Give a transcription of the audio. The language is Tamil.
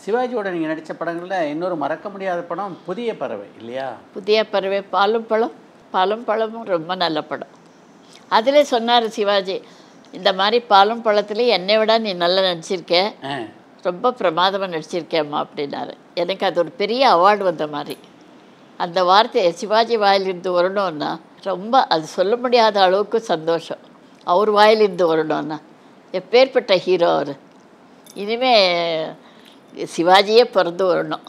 சிவாஜியோட நீங்கள் நடித்த படங்களில் இன்னொரு மறக்க முடியாத படம் புதிய பறவை இல்லையா புதிய பறவை பாலும் பழம் பாலும் பழமும் ரொம்ப நல்ல படம் அதில் சொன்னார் சிவாஜி இந்த மாதிரி பாலும் பழத்துலேயும் என்னை விட நீ நல்லா நடிச்சிருக்க ஆ ரொம்ப பிரமாதமாக நடிச்சிருக்கேம்மா அப்படின்னாரு எனக்கு அது ஒரு பெரிய அவார்டு வந்த மாதிரி அந்த வார்த்தையை சிவாஜி வாயிலிருந்து வரணும்னா ரொம்ப அது சொல்ல முடியாத அளவுக்கு சந்தோஷம் அவர் வாயிலிருந்து வரணும்னா எப்பேற்பட்ட ஹீரோ அவர் இனிமே சிவாஜியே பிறந்து வரணும்